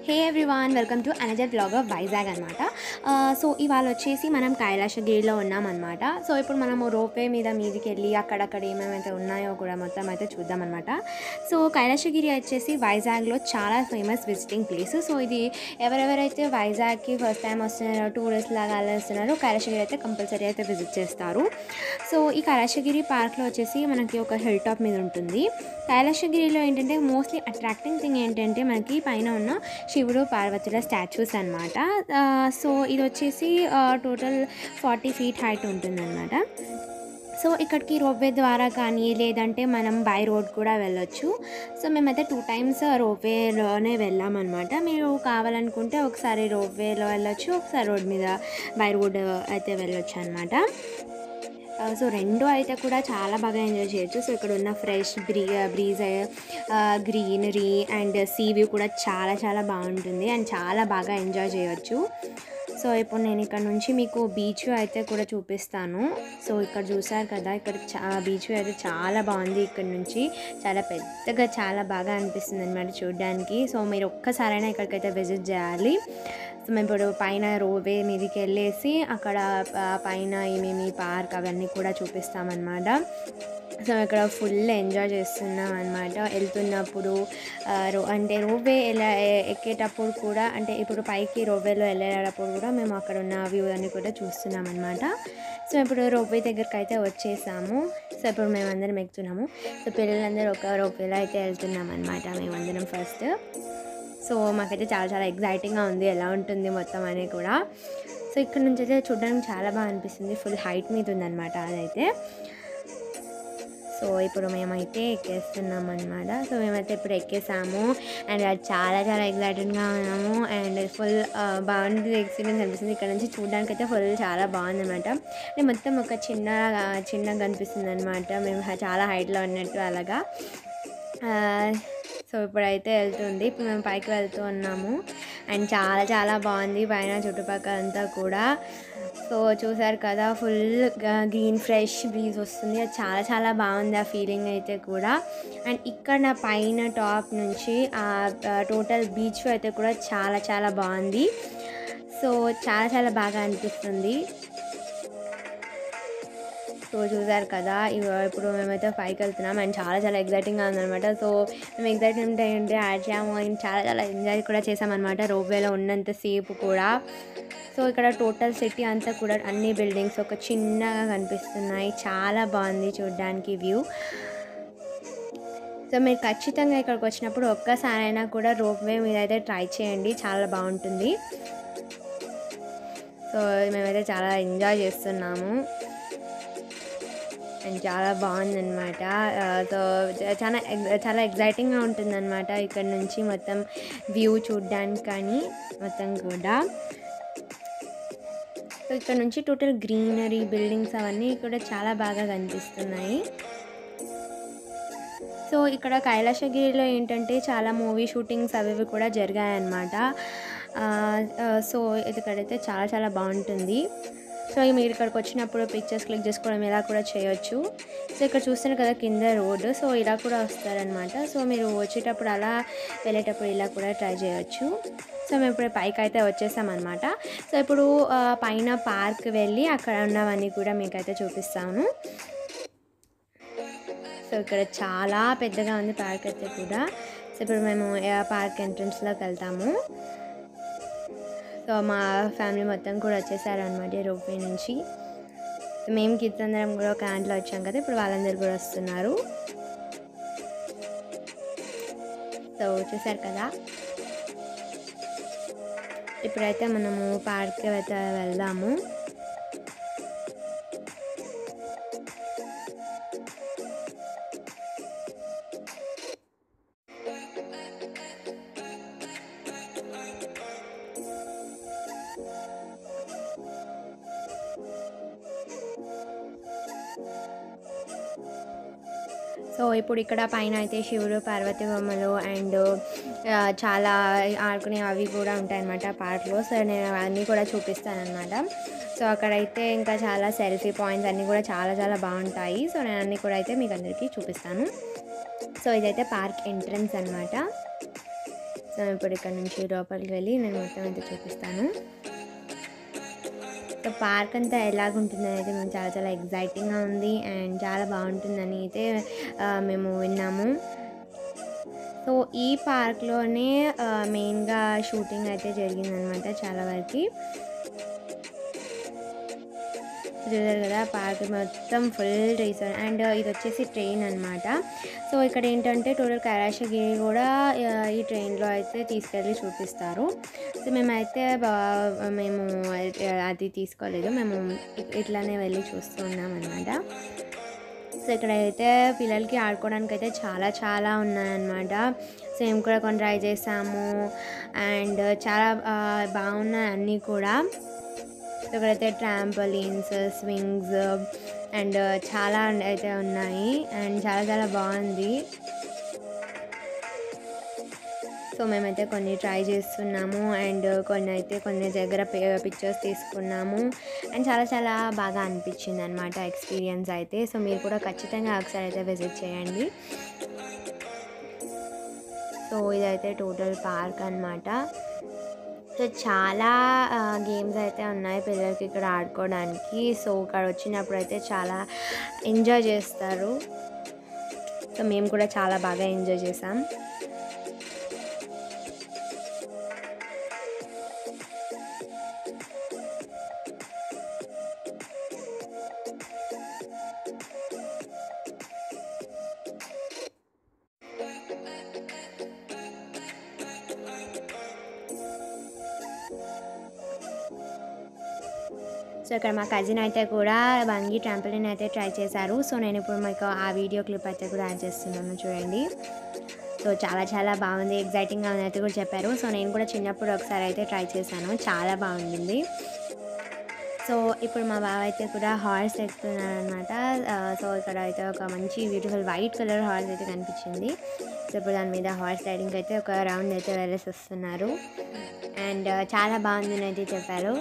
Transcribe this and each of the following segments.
hey everyone welcome to another blog of Vizag అనమాట so ఇవాళ వచ్చేసి మనం కైలాసగిరిలో ఉన్నామన్నమాట సో ఇప్పుడు మనము రోపే మీద మీదకి వెళ్ళి అక్కడక్కడ ఏమేమైతే ఉన్నాయో కూడా మొత్తం అయితే చూద్దామన్నమాట సో కైలాసగిరి వచ్చేసి వైజాగ్లో చాలా ఫేమస్ విజిటింగ్ ప్లేస్ సో ఇది ఎవరెవరైతే వైజాగ్కి ఫస్ట్ టైం వస్తున్నారో టూరిస్ట్ లాగా అలా వస్తున్నారో కైలాసగిరి అయితే కంపల్సరీ అయితే విజిట్ చేస్తారు సో ఈ కైలాసగిరి పార్క్లో వచ్చేసి మనకి ఒక హిల్ టాప్ మీద ఉంటుంది కైలాసగిరిలో ఏంటంటే మోస్ట్లీ అట్రాక్టింగ్ థింగ్ ఏంటంటే మనకి పైన ఉన్న శివుడు పార్వతుల స్టాచ్యూస్ అనమాట సో ఇది వచ్చేసి టోటల్ ఫార్టీ ఫీట్ హైట్ ఉంటుందన్నమాట సో ఇక్కడికి రోప్వే ద్వారా కానీ లేదంటే మనం బై రోడ్ కూడా వెళ్ళొచ్చు సో మేమైతే టూ టైమ్స్ రోప్వేలోనే వెళ్ళామన్నమాట మీరు కావాలనుకుంటే ఒకసారి రోప్వేలో వెళ్ళొచ్చు ఒకసారి రోడ్ మీద బై రోడ్ అయితే వెళ్ళొచ్చు అనమాట సో రెండు అయితే కూడా చాలా బాగా ఎంజాయ్ చేయొచ్చు సో ఇక్కడ ఉన్న fresh bree breeze greenery and sea view కూడా చాలా చాలా బాగుంటుంది అండ్ చాలా బాగా ఎంజాయ్ చేయొచ్చు సో ఇప్పుడు నేను ఇక్కడ నుంచి మీకు బీచ్ అయితే కూడా చూపిస్తాను సో ఇక్కడ చూసారు కదా ఇక్కడ చా బీచ్ అయితే చాలా బాగుంది ఇక్కడ నుంచి చాలా పెద్దగా చాలా బాగా అనిపిస్తుంది అనమాట చూడడానికి సో మీరు ఒక్కసారైనా ఇక్కడికైతే విజిట్ చేయాలి సో మేము ఇప్పుడు పైన రోవే మీదకి వెళ్ళేసి అక్కడ ఆ, పైన ఏమేమి పార్క్ అవన్నీ కూడా చూపిస్తామన్నమాట సో ఇక్కడ ఫుల్ ఎంజాయ్ చేస్తున్నాం అనమాట వెళ్తున్నప్పుడు ఆ, రో అంటే రోవే ఎలా ఎ- ఎక్కేటప్పుడు కూడా అంటే ఇప్పుడు పైకి రోవేలో వెళ్ళేటప్పుడు కూడా మేము అక్కడ ఉన్న వ్యూ అన్ని కూడా చూస్తున్నాం అనమాట సో ఇప్పుడు రోవే దగ్గరికి అయితే వచ్చేసాము సో ఇప్పుడు మేమందరం ఎక్కుతున్నాము సో పిల్లలందరూ ఒక రోవేలో అయితే వెళ్తున్నాం అనమాట మేమందరం ఫస్ట్ సో మాకైతే చాలా చాలా ఎగ్జైటింగ్గా ఉంది ఎలా ఉంటుంది మొత్తం అని కూడా సో ఇక్కడ నుంచి అయితే చూడడానికి చాలా బాగా అనిపిస్తుంది ఫుల్ హైట్ మీద ఉందన్నమాట అదైతే సో ఇప్పుడు మేమైతే ఎక్కేస్తున్నాం అనమాట సో మేమైతే ఇప్పుడు ఎక్కేసాము అండ్ అది చాలా చాలా ఎగ్జైటెడ్గా ఉన్నాము అండ్ ఫుల్ బాగుంది ఎక్స్పీరియన్స్ అనిపిస్తుంది ఇక్కడ నుంచి చూడడానికి అయితే ఫుల్ చాలా బాగుంది అనమాట అంటే మొత్తం ఒక చిన్న చిన్నగా కనిపిస్తుంది అనమాట మేము హ- చాలా హైట్లో ఉన్నట్టు అలాగా ఆ, సో ఇప్పుడైతే వెళ్తుంది ఇప్పుడు మేము పైకి వెళ్తూ ఉన్నాము అండ్ చాలా చాలా బాగుంది పైన చుట్టుపక్కల అంతా కూడా సో చూసారు కదా ఫుల్ గ్రీన్ ఫ్రెష్ బ్రీజ్ వస్తుంది అది చాలా చాలా బాగుంది ఆ ఫీలింగ్ అయితే కూడా అండ్ ఇక్కడ నా పైన టాప్ నుంచి ఆ టోటల్ బీచ్ అయితే కూడా చాలా చాలా బాగుంది సో చాలా చాలా బాగా అనిపిస్తుంది సో చూసారు కదా ఇవ- ఇప్పుడు మేమైతే పైకి వెళ్తున్నాం అండ్ చాలా చాలా ఎగ్జైటింగ్గా ఉందన్నమాట సో మేము ఎగ్జైట్మెంట్ ఏంటంటే ఆడాము అండ్ చాలా చాలా ఎంజాయ్ కూడా చేసామన్నమాట రోప్వేలో ఉన్నంతసేపు కూడా సో ఇక్కడ టోటల్ సిటీ అంతా కూడా అన్ని బిల్డింగ్స్ ఒక చిన్నగా కనిపిస్తున్నాయి చాలా బాగుంది చూడడానికి వ్యూ సో మీరు ఖచ్చితంగా ఇక్కడికి వచ్చినప్పుడు ఒక్కసారైనా కూడా రోప్వే మీద అయితే ట్రై చేయండి చాలా బాగుంటుంది సో మేమైతే చాలా ఎంజాయ్ చేస్తున్నాము అండ్ చాలా బాగుందన్నమాట ఆ, సో చ- చాలా ఎగ్- చాలా ఎగ్జైటింగ్గా ఉంటుందన్నమాట ఇక్కడ నుంచి మొత్తం వ్యూ చూడడానికి కానీ మొత్తం కూడా సో ఇక్కడ నుంచి టోటల్ గ్రీనరీ బిల్డింగ్స్ అవన్నీ కూడా చాలా బాగా కనిపిస్తున్నాయి సో ఇక్కడ కైలాసగిరిలో ఏంటంటే చాలా మూవీ షూటింగ్స్ అవి ఇవి కూడా జరిగాయన్నమాట ఆ, ఆ, సో ఇక్కడైతే చాలా చాలా బాగుంటుంది సో మీరు ఇక్కడికి వచ్చినప్పుడు పిక్చర్స్ క్లిక్ చేసుకోవడం ఇలా కూడా చేయొచ్చు సో ఇక్కడ చూస్తున్నారు కదా కింద రోడ్ సో ఇలా కూడా వస్తారనమాట సో మీరు వచ్చేటప్పుడు అలా వెళ్ళేటప్పుడు ఇలా కూడా ట్రై చేయొచ్చు సో మేము ఇప్పుడు పైకి అయితే వచ్చేసామన్నమాట సో ఇప్పుడు ఆ, పైన పార్క్ వెళ్ళి అక్కడ ఉన్నవన్నీ కూడా మీకైతే చూపిస్తాను సో ఇక్కడ చాలా పెద్దగా ఉంది పార్క్ అయితే కూడా సో ఇప్పుడు మేము ఆ పార్క్ ఎంట్రన్స్లోకి వెళ్తాము సో మా ఫ్యామిలీ మొత్తం కూడా వచ్చేసారు అనమాట రోపే నుంచి సో మేము కిడ్స్ అందరం కూడా ఒక దాంట్లో వచ్చాం కదా ఇప్పుడు వాళ్ళందరూ కూడా వస్తున్నారు సో చూసారు కదా ఇప్పుడైతే మనము పార్క్ అయితే వెళ్దాము సో ఇప్పుడు ఇక్కడ పైన అయితే శివుడు పార్వతి బొమ్మలు అండ్ ఆ, చాలా ఆడుకునే అవి కూడా ఉంటాయన్నమాట పార్క్లో సో నేను అవన్నీ కూడా చూపిస్తానమాట సో అక్కడైతే ఇంకా చాలా సెల్ఫీ పాయింట్స్ అన్నీ కూడా చాలా చాలా బాగుంటాయి సో నేను అన్నీ కూడా అయితే మీకు అందరికీ చూపిస్తాను సో ఇదైతే పార్క్ ఎంట్రన్స్ అనమాట సో ఇప్పుడు ఇక్కడ నుంచి లోపలికి వెళ్ళి నేను మొత్తం అయితే చూపిస్తాను సో పార్క్ అంతా ఎలాగుంటుందని అయితే మేము చాలా చాలా ఎగ్జైటింగ్గా ఉంది అండ్ చాలా బాగుంటుందని అయితే ఆ, మేము విన్నాము సో ఈ పార్క్లోనే మెయిన్గా షూటింగ్ అయితే జరిగిందనమాట చాలా వరకు చూసారు కదా పార్క్ మొత్తం ఫుల్ ట్రీస్ అండ్ ఇది వచ్చేసి ట్రైన్ అనమాట సో ఇక్కడ ఏంటంటే టోటల్ కైలాసగిరి కూడా ఆ, ఈ ట్రైన్లో అయితే తీసుకెళ్ళి చూపిస్తారు సో మేమైతే బా- మేము అది తీసుకోలేదు మేము ఇ- ఇట్లానే వెళ్ళి చూస్తూ ఉన్నాం అనమాట సో ఇక్కడైతే పిల్లలకి ఆడుకోవడానికి అయితే చాలా చాలా ఉన్నాయన్నమాట సో మేము కూడా కొన్ని ట్రై చేసాము అండ్ చాలా ఆ, బాగున్నాయి అన్నీ కూడా సో ఇక్కడైతే ట్రాంపోలిన్స్ స్వింగ్స్ అండ్ చాలా అయితే ఉన్నాయి అండ్ చాలా చాలా బాగుంది సో మేమైతే కొన్ని ట్రై చేస్తున్నాము అండ్ కొన్ని అయితే కొన్ని దగ్గర పిక్చర్స్ తీసుకున్నాము అండ్ చాలా చాలా బాగా అనిపించింది అనమాట ఎక్స్పీరియన్స్ అయితే సో మీరు కూడా ఖచ్చితంగా ఒకసారి అయితే విజిట్ చేయండి సో ఇదైతే టోటల్ పార్క్ అన్నమాట సో చాలా గేమ్స్ అయితే ఉన్నాయి పిల్లలకి ఇక్కడ ఆడుకోవడానికి సో ఇక్కడ వచ్చినప్పుడు అయితే చాలా ఎంజాయ్ చేస్తారు సో మేము కూడా చాలా బాగా ఎంజాయ్ చేసాం సో ఇక్కడ మా కజిన్ అయితే కూడా బంగి ట్రాంపలిన్ అయితే ట్రై చేశారు సో నేను ఇప్పుడు మీకు ఆ వీడియో క్లిప్ అయితే కూడా యాడ్ చేస్తున్నాను చూడండి సో చాలా చాలా బాగుంది ఎగ్జైటింగ్గా ఉంది అయితే కూడా చెప్పారు సో నేను కూడా చిన్నప్పుడు ఒకసారి అయితే ట్రై చేశాను చాలా బాగుండింది సో ఇప్పుడు మా బావ అయితే కూడా హార్స్ ఎక్కుతున్నారు అనమాట సో ఇక్కడ అయితే ఒక మంచి బ్యూటిఫుల్ వైట్ కలర్ హార్స్ అయితే కనిపించింది సో ఇప్పుడు దాని మీద హార్స్ రైడింగ్ అయితే ఒక రౌండ్ అయితే వెళ్ళేసి వస్తున్నారు అండ్ చాలా బాగుందని అయితే చెప్పారు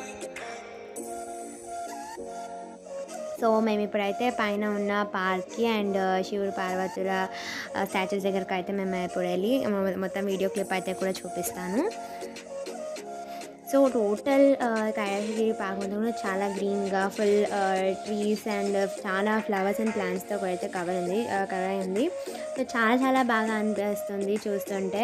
సో మేము ఇప్పుడైతే పైన ఉన్న పార్క్కి అండ్ శివుడు పార్వతుల స్టాచ్యూస్ దగ్గరికి అయితే మేము ఇప్పుడు వెళ్ళి మొ- మొత్తం వీడియో క్లిప్ అయితే కూడా చూపిస్తాను సో టోటల్ కైలాసగిరి పార్క్ మొత్తం కూడా చాలా గ్రీన్గా ఫుల్ ట్రీస్ అండ్ చాలా ఫ్లవర్స్ అండ్ ప్లాంట్స్తో కూడా అయితే కవర్ ఉంది కవర్ అయింది సో చాలా చాలా బాగా అనిపిస్తుంది చూస్తుంటే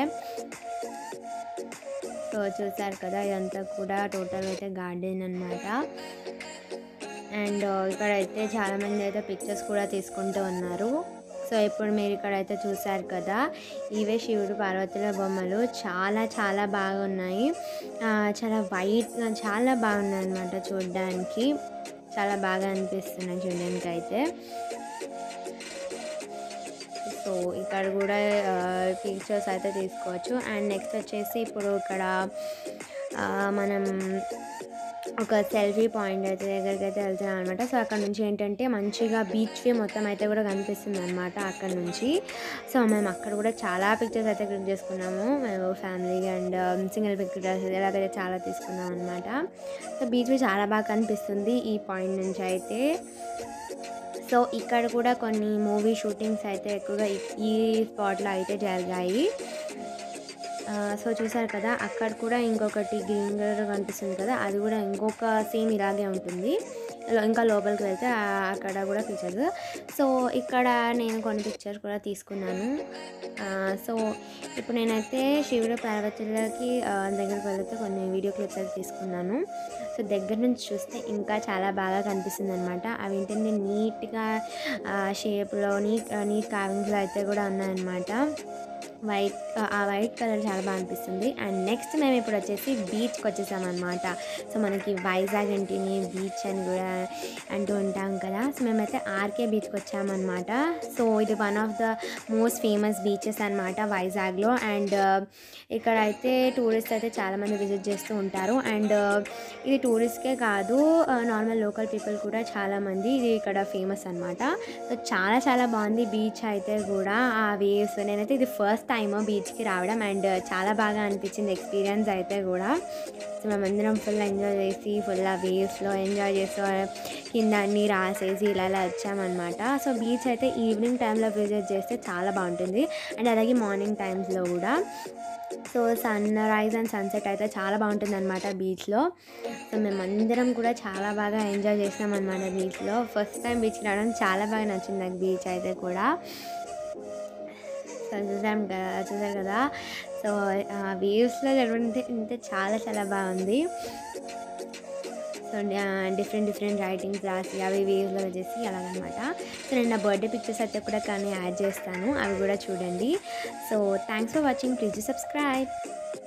సో చూసారు కదా ఇదంతా కూడా టోటల్ అయితే గార్డెన్ అన్నమాట అండ్ ఇక్కడైతే చాలామంది అయితే పిక్చర్స్ కూడా తీసుకుంటూ ఉన్నారు సో ఇప్పుడు మీరు ఇక్కడైతే చూసారు కదా ఇవే శివుడు పార్వతుల బొమ్మలు చాలా చాలా బాగున్నాయి ఆ, చాలా వైట్గా చాలా బాగున్నాయి అనమాట చూడడానికి చాలా బాగా అనిపిస్తున్నాయి చూడడానికి అయితే సో ఇక్కడ కూడా పిక్చర్స్ అయితే తీసుకోవచ్చు అండ్ నెక్స్ట్ వచ్చేసి ఇప్పుడు ఇక్కడ ఆ, మనం ఒక సెల్ఫీ పాయింట్ అయితే దగ్గరికి అయితే వెళ్తున్నాం అనమాట సో అక్కడ నుంచి ఏంటంటే మంచిగా బీచ్ వే మొత్తం అయితే కూడా కనిపిస్తుంది అనమాట అక్కడ నుంచి సో మేము అక్కడ కూడా చాలా పిక్చర్స్ అయితే క్లిక్ చేసుకున్నాము మేము ఫ్యామిలీ అండ్ సింగిల్ పిక్చర్స్ ఇలాగైతే చాలా తీసుకున్నాం అనమాట సో బీచ్ వే చాలా బాగా కనిపిస్తుంది ఈ పాయింట్ నుంచి అయితే సో ఇక్కడ కూడా కొన్ని మూవీ షూటింగ్స్ అయితే ఎక్కువగా ఈ- ఈ స్పాట్లో అయితే జరిగాయి ఆ, సో చూసారు కదా అక్కడ కూడా ఇంకొకటి గ్రీన్ కలర్ కనిపిస్తుంది కదా అది కూడా ఇంకొక సేమ్ ఇలాగే ఉంటుంది లో- ఇంకా లోపలికి వెళ్తే ఆ- అక్కడ కూడా పిక్చర్స్ సో ఇక్కడ నేను కొన్ని పిక్చర్స్ కూడా తీసుకున్నాను ఆ, సో ఇప్పుడు నేనైతే శివుడు పార్వతులకి ఆ, దగ్గరికి వెళ్తే కొన్ని వీడియో క్లిప్స్ అయితే తీసుకున్నాను సో దగ్గర నుంచి చూస్తే ఇంకా చాలా బాగా కనిపిస్తుంది అనమాట అవి ఏంటంటే నీట్గా షేప్లో నీట్ నీట్ కార్వింగ్స్లో అయితే కూడా ఉన్నాయన్నమాట వైట్ ఆ వైట్ కలర్ చాలా బాగా అనిపిస్తుంది అండ్ నెక్స్ట్ మేము ఇప్పుడు వచ్చేసి బీచ్కి వచ్చేసామన్నమాట సో మనకి వైజాగ్ ఇంటిని బీచ్ అని కూడా అంటూ ఉంటాం కదా సో మేమైతే ఆర్కే బీచ్కి వచ్చామన్నమాట సో ఇది one of the most famous beaches అనమాట వైజాగ్లో అండ్ ఇక్కడ అయితే టూరిస్ట్ అయితే చాలామంది విజిట్ చేస్తూ ఉంటారు అండ్ ఇది టూరిస్ట్కే కాదు నార్మల్ లోకల్ పీపుల్ కూడా చాలామంది ఇది ఇక్కడ ఫేమస్ అనమాట సో చాలా చాలా బాగుంది బీచ్ అయితే కూడా ఆ వేవ్స్ నేనైతే ఇది ఫస్ట్ ఫస్ట్ టైం బీచ్కి రావడం అండ్ చాలా బాగా అనిపించింది ఎక్స్పీరియన్స్ అయితే కూడా సో మేమందరం ఫుల్ ఎంజాయ్ చేసి ఫుల్ ఆ వేవ్స్లో ఎంజాయ్ చేస్తూ కింద అన్నీ రాసేసి ఇలా ఇలా వచ్చామన్నమాట సో బీచ్ అయితే ఈవినింగ్ టైంలో విజిట్ చేస్తే చాలా బాగుంటుంది అండ్ అలాగే మార్నింగ్ టైమ్స్లో కూడా so sunrise and sunset అయితే చాలా బాగుంటుంది అనమాట బీచ్లో సో మేమందరం కూడా చాలా బాగా ఎంజాయ్ చేసినాం అనమాట బీచ్లో ఫస్ట్ టైం బీచ్కి రావడం చాలా బాగా నచ్చింది నాకు బీచ్ అయితే కూడా సో చూసాం కదా చూసారు కదా సో వేవ్స్లో జరుగుతుంటే ఇంతే చాలా చాలా బాగుంది సో డిఫరెంట్ డిఫరెంట్ రైటింగ్స్ రాసి అవి వేవ్స్లో చేసి అలాగనమాట సో నేను నా బర్త్డే పిక్చర్స్ అయితే కూడా కానీ యాడ్ చేస్తాను అవి కూడా చూడండి so thanks for watching please subscribe